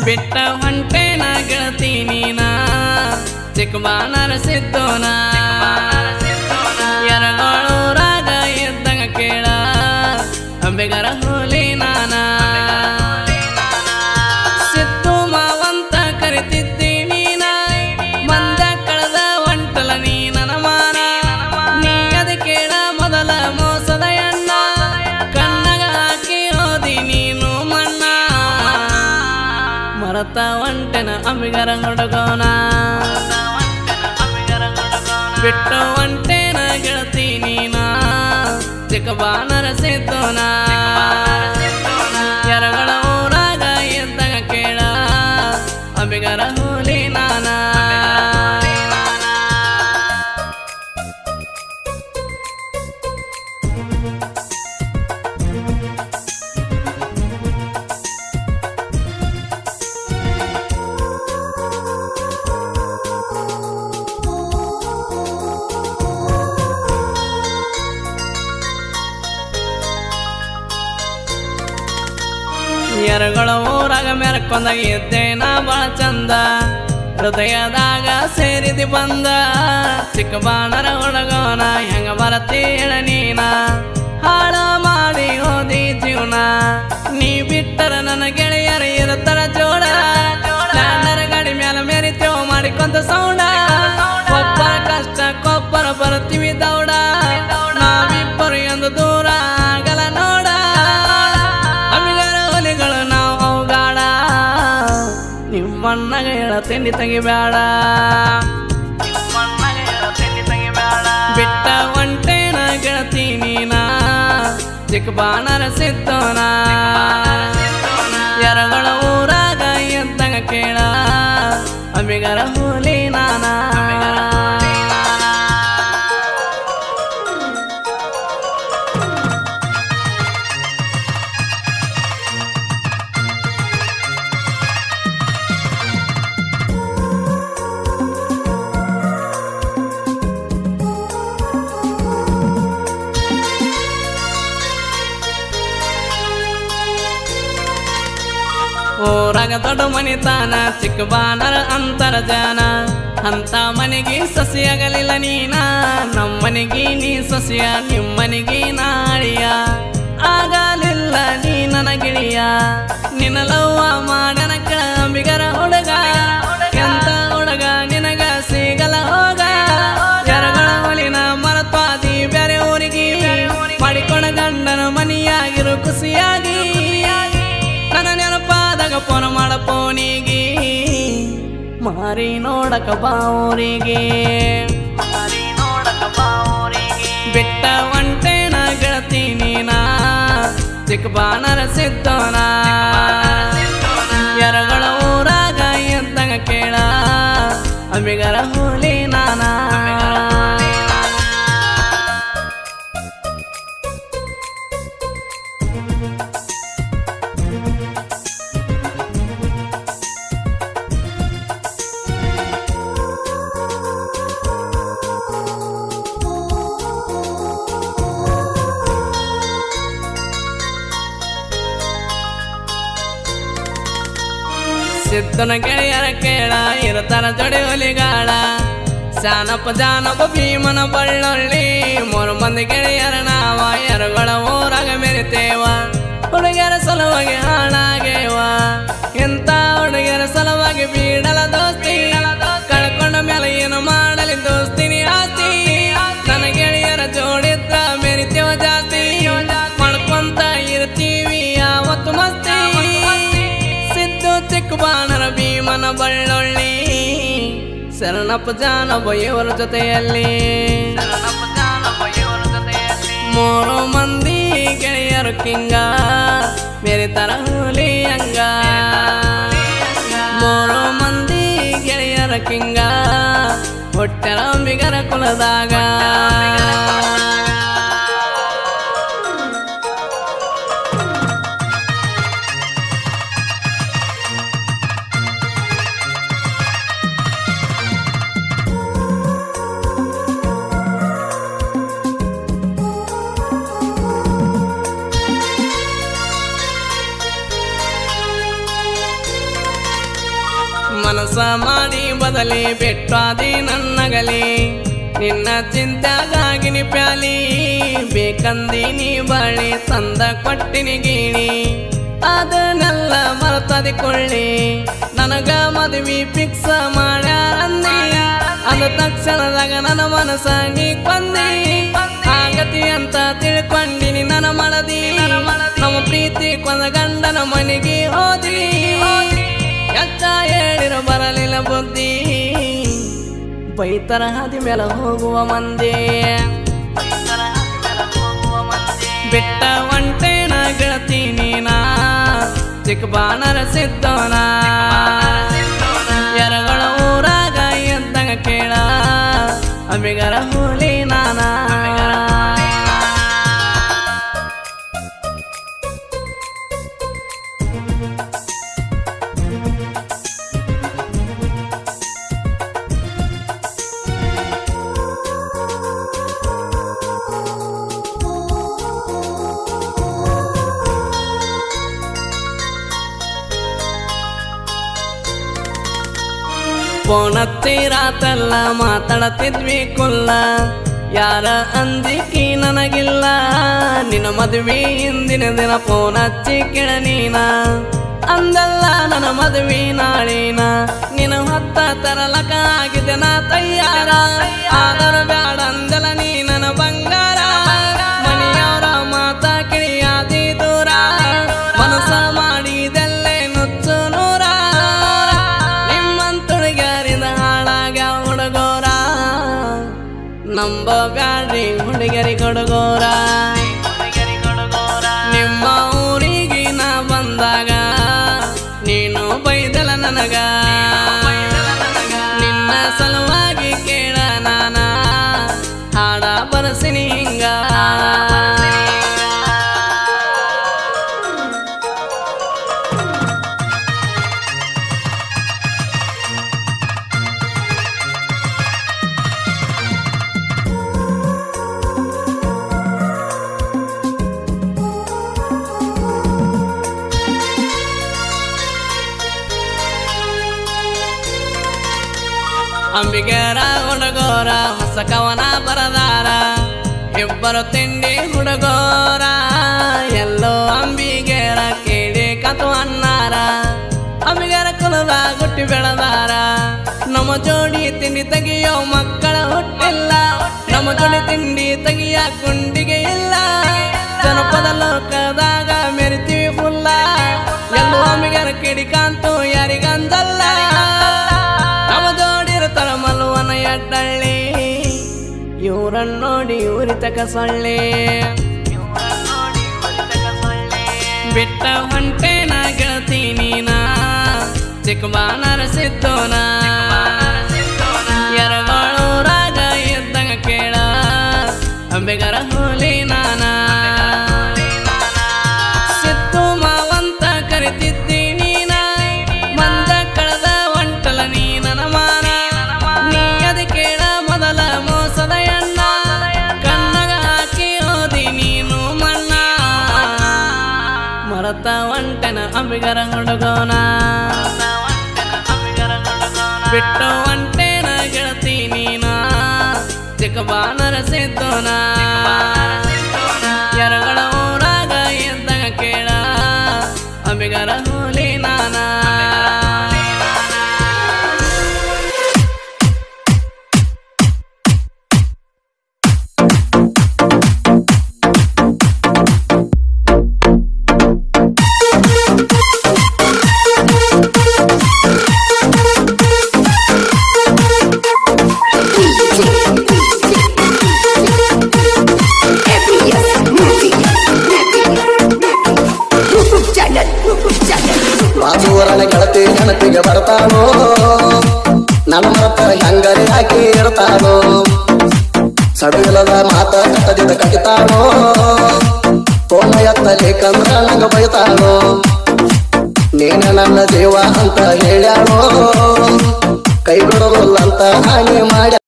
ಬಿಟ್ಟ ಹೊಂಟೇನ ಗೆಳತಿ ನೀನ ಚಿಕ್ಕ ಬಾಣರ ಸಿದ್ದೋನ ಎರಗಳೂರಾಗ ಇದ್ದಂಗ ಕೇಳ ಅಂಬೆಗರ ಹೋಲಿ ನಾನ ಸಿದ್ದು ಮಾವಂತ ಕರಿತಿದ್ದಿ ನೀನ ಮಂದ ಕಳೆದ ಒಂಟಲ ನೀ ನನ್ನ ಮಾನ ನೀ ಅದ ಕೇಳ ಮೊದಲ ಮೋಸದ ಎಣ್ಣ ಕಣ್ಣಗ ಹಾಕಿ ಹೋದಿ ನೀನು ಮಣ್ಣ ಮರತ ಒಂಟೆನ ಅಂಬಿಗರ ಹುಡುಗೋನ ಬಿಟ್ಟು ಒಂಟೇನ ಗೆಳತಿ ನೀನ ಚಿಕ್ಕ ಬಾನರ ಸಿದ್ದೋನ ಎರಗಳ ಊರಾಗ ಇದ್ದಾಗ ಕೇಳ ಅಂಬಿಗರ ಹುಲಿ ನಾನ ಎರಗಳ ಊರಾಗ ಮೆರಕೊಂದಾಗ ಇದ್ದೇನ ಬಾಳ ಚಂದ ಹೃದಯದಾಗ ಸೇರಿದಿ ಬಂದ ಚಿಕ್ಕ ಬಾಣರ ಹುಡುಗೋನ ಹೆಂಗ ಬರತಿ ಹೇಳ ನೀನ ಹಾಳ ಮಾಡಿ ಹೋದಿ ಜೀವನ ನೀ ಬಿಟ್ಟರ ನನ್ನ ಗೆಳೆಯರ ಇರುತ್ತರ ಜೋಡ ಸ್ಪ್ಲೆಂಡರ್ ಗಾಡಿ ಮ್ಯಾಲ ಮೆರಿತೇವ ಮಾಡಿಕೊಂತ ಸೌಂಡ ಒಬ್ಬರ ಕಷ್ಟ ಕೊಬ್ಬರ ಬರ್ತೀವಿ ದೌಡ ನಾವಿಬ್ಬರು ಎಂದು ದೂರ ಆಗಲ್ಲ ನೋಡ ಅಮಿಗರ ಹೊಲಿಗಳು ನಾವು ಅವಗಾಡ ನಿಮ್ಮಣ್ಣಗ ಹೇಳ ತಿಂಡಿ ತೆಗಿಬೇಡ ಬಿಟ್ಟ ಒಂಟೇನ ಗೆಳತಿ ನೀನ ಚಿಕ್ಕ ಬಾಣರ ಸಿದ್ದೋನ ಎರಗಳ ಊರಾಗ ಎದ್ದಂಗ ಕೇಳ ಅಮಿಗರ ಹುಲಿ ನಾನ ಊರಾಗ ದೊಡ್ಡ ಮನಿತಾನ ಚಿಕ್ಕ ಬಾನರ ಅಂತರ ಜನ ಅಂತ ಮನೆಗೆ ಸಸಿಯಾಗಲಿಲ್ಲ ನೀನ ನಮ್ಮನೆಗೆ ನೀ ಸಸಿಯ ನಿಮ್ಮನೆಗೆ ನಾಳಿಯ ಆಗಲಿಲ್ಲ ನೀ ನನ್ನ ಗಿಳಿಯ ನಿನ್ನ ಲವ್ವ ಮಾಡನ ಬಿಗರ ಹುಡುಗ ಎಂತ ಹುಡುಗ ನಿನಗ ಸಿಗಲ ಹೋಗ ಎರಗಳ ಹೊಲಿನ ಮರತ್ವಾದಿ ಬೇರೆ ಊರಿಗೆ ಮಾಡಿಕೊಂಡ ಗಂಡನ ಮನಿಯಾಗಿರು ಖುಷಿಯಾಗಿ ನನ್ನ ನೆನಪಾದಾಗ ಫೋನ್ ಮಾಡ ಫೋನಿಗೆ ಮಾರಿ ನೋಡಕ ಬಾವರಿಗೆ ಬಿಟ್ಟ ಒಂಟೇನ ಗೆಳತಿ ನೀನ ಚಿಕ್ಕ ಬಾಣರ ಸಿದ್ದೋನ ಎರಗಳ ಊರಾಗ ಎದ್ದಂಗ ಕೇಳ ಅಂಬಿಗರ ಹುಲಿ ನಾನ ಸಿದ್ದನ ಗೆಳೆಯರ ಕೇಳ ಇರತರ ಜೋಡಿ ಹೊಲಿಗಾಳ ಶಾನಪ್ಪ ಜಾನಪ್ಪ ಭೀಮನ ಬಳ್ಳೊಳ್ಳಿ ಮೂರು ಮಂದಿ ಗೆಳೆಯರ ನಾವ ಎರಗಳ ಊರಾಗ ಮೆರಿತೇವ ಹುಡುಗಿಯರ ಸಲುವಾಗಿ ಹಾಳಾಗೇವ ಎಂತ ಹುಡುಗಿಯರ ಸಲುವಾಗಿ ಬೀಡಲ ದೋಸ್ತಿ ಕಳ್ಕೊಂಡ ಮೇಲೆ ಏನು ಮಾಡಲಿ ದೋಸ್ತಿನಿ ಆಸ್ತಿ ನನ್ನ ಗೆಳೆಯರ ಜೋಡಿದ್ರ ಮೆರಿತೇವ ಜಾಸ್ತಿ ಮಾಡ್ಕೊಂತ ಇರ್ತೀವಿ ಯಾವತ್ತು ಮಸ್ತಿ ಸಿದ್ದು ಚಿಕ್ಕ ಬಾಣರ ಭೀಮನ ಬಳ್ಳೊಳ್ಳಿ ಶರಣಪ್ಪ ಜಾನಬ ಇವರ ಜೊತೆಯಲ್ಲಿ ಮೂರು ಮಂದಿ ಗೆಳೆಯರು ಕಿಂಗ ಮೆರಿತರ ಹುಲಿ ಹಂಗ ಮೂರು ಮಂದಿ ಗೆಳೆಯರ ಕಿಂಗ ಹೊಟ್ಟೆರ ಅಂಬಿಗರ ಕುಲದಾಗ ಮೋಸ ಮಾಡಿ ಬದಲಿ ಬಿಟ್ಟಾದಿ ನನ್ನಗಲಿ ನಿನ್ನ ಚಿಂತ್ಯಾಗಾಗಿ ಪ್ಯಾಲಿ ಬೇಕಂದಿ ನೀ ಬಳಿ ತಂದ ಕೊಟ್ಟಿನಿ ಗೀಣಿ ಅದನ್ನೆಲ್ಲ ಮರ್ತದಿ ಕೊಳ್ಳಿ ನನಗ ಮದುವೆ ಫಿಕ್ಸ್ ಮಾಡ್ಯಾರಂದಿ ಅಂದ ತಕ್ಷಣದಾಗ ನನ್ನ ಮನಸ್ಸ ನೀ ಕೊಂದಿ ಆಗತಿ ಅಂತ ತಿಳ್ಕೊಂಡಿನಿ ನನ್ನ ಮನದಿ ನಮ್ಮ ಪ್ರೀತಿ ಕೊಂದ ಗಂಡನ ಮನೆಗೆ ಹೋದಿ ಎತ್ತ ಹೇಳಿರು ಬರಲಿಲ್ಲ ಬುದ್ಧಿ ಬೈತರ ಹಾದಿ ಮೇಲೆ ಹೋಗುವ ಮಂದಿ ಬಿಟ್ಟ ಒಂಟೇನ ಗೆಳತಿ ನೀನಾ ಚಿಕ್ಕ ಬಾಣರ ಸಿದ್ದೋನ ಎರಗಳ ಊರಾಗ ಎದ್ದಂಗ ಕೇಳ ಅಬಿಗರ ಹುಲಿ ನಾನಾ ಫೋನ್ ಹಚ್ಚಿ ರಾತೆಲ್ಲ ಮಾತಾಡತಿದ್ವಿ ಕುಲ್ಲ ಯಾರ ಅಂದಿಕಿ ನನಗಿಲ್ಲ ನಿನ್ನ ಮದುವೆ ಹಿಂದಿನ ದಿನ ಫೋನ್ ಹಚ್ಚಿ ಕೇಳ ನೀನ ಅಂದಲ್ಲ ನನ್ನ ಮದುವೆ ನಾಳಿನ ನಿನ್ನ ಹೊತ್ತ ತರಲಕ ಆಗಿದೆ ನಾ ತಯ್ಯಾರ ಆದರ ಬ್ಯಾಡ ಅಂದಲ್ಲ ನೀ ನನ್ನ ಬಂಗಾರ ಮನೆಯವರ ಮಾತ ಕಿಳಿಯಾದಿ ದೂರ ಮನಸ ಮಾಡಿದೆಲ್ಲೇ ನುಚ್ಚು ನೂರ ನಿಮ್ಮಂತುಳಿಗಾರಿಂದ ಹಾಳಾಗ ಹುಡುಗೋರ ನಂಬ ಬ್ಯಾಡ್ರಿ ಹುಡುಗರಿ ಕೊಡುಗೋರ ನಿಮ್ಮ ಊರಿಗೆ ನಾ ಬಂದಾಗ ನೀನು ಬೈದಲ ನನಗ ನಿನ್ನ ಸಲುವಾಗಿ ಕೇಳ ನಾನ ಹಾಡ ಬರಸಿನಿ ಹಿಂಗ ಅಂಬಿಗರ ಹುಡುಗೋರ ಹೊಸ ಕವನ ಬರದಾರ ಇಬ್ಬರು ತಿಂಡಿ ಹುಡುಗೋರ ಎಲ್ಲೋ ಅಂಬಿಗೆರ ಕೇಳಿ ಕತು ಅನ್ನಾರ ಅಂಬಿಗರ ಕುಲದ ಗುಟ್ಟಿ ಬೆಳೆದಾರ ನಮ್ಮ ಜೋಡಿ ತಿಂಡಿ ತೆಗಿಯೋ ಮಕ್ಕಳ ಹುಟ್ಟಿಲ್ಲ ನಮ್ಮ ಜೋಡಿ ತಿಂಡಿ ತೆಗಿಯ ಕುಂಡಿಗೆ ಇಲ್ಲ ಜನಪದ ಲೋಕದಾಗ ಮೆರಿತೀವಿ ಫುಲ್ಲ ಎಲ್ಲೋ ಅಂಬಿಗರ ಕಿಡಿ ಕಾಂತು ಯಾರಿಗಂದಲ್ಲ ನಮ್ಮ ಜೋಡಿರ್ತಾರ ಮಲ್ವನ ಎಡ್ಡಳ್ಳಿ ಇವ್ರನ್ನ ನೋಡಿ ಉರಿತಕ ಸೊಳ್ಳೆ ಬಿಟ್ಟ ಹೊಂಟೇನ ಗೆಳತಿ ನೀನ ಚಿಕ್ಕ ಬಾಣರ ಸಿದ್ದೋನ ಎರಗಳೂರಾಗ ಇದ್ದಂಗ ಕೇಳ ಅಂಬೆಗರ ಹುಲಿ ನಾನ ಸಿದ್ದು ಮಾವಂತ ಕರಿತಿದ್ದಿ ನೀನ ಮಂದ ಕಳೆದ ಒಂಟಲ ನೀ ನನ್ನ ಮಾನ ನೀ ಅದ ಕೇಳ ಮೊದಲ ಮೋಸದ ಎಣ್ಣ ಕಣ್ಣಗ ಹಾಕಿ ಓದಿ ನೀನು ಮಣ್ಣ ಮರತ ಒಂಟನ ಅಂಬಿಗರ ಹುಡುಗೋನ ಬಿಟ್ಟು ಒಂಟೇನ ಗೆಳತಿ ನೀನ ಚಿಕ್ಕ ಬಾಣರ ಸಿದ್ದೋನ ಎರಗಳ ಊರಾಗ ಎದ್ದಾಗ ಕೇಳ ಅಂಬಿಗರ ಹುಲಿ ನಾನಾ ಬಾಜೂರನ ಗೆಳತಿ ನೆನಪಿಗೆ ಬರ್ತಾನೋ ನನ್ನ ಮತ ಹೆಂಗರಿ ಹಾಕಿ ಇರ್ತಾನೋ ಸಡವಿಲ್ಲದ ಮಾತ ಕಟ್ಟದಿದ್ದ ಕಡಿತಾನೋ ಕೋಮ ಎತ್ತಲಿ ಕಂದ್ರ ನಂಗ ಬೈತಾನೋ ನೀನ ನನ್ನ ಜೀವ ಅಂತ ಹೇಳ್ಯಾನೋ ಕೈ ಬಿಡೋದಿಲ್ಲ ಅಂತ ಹಾನಿ ಮಾಡ್ಯ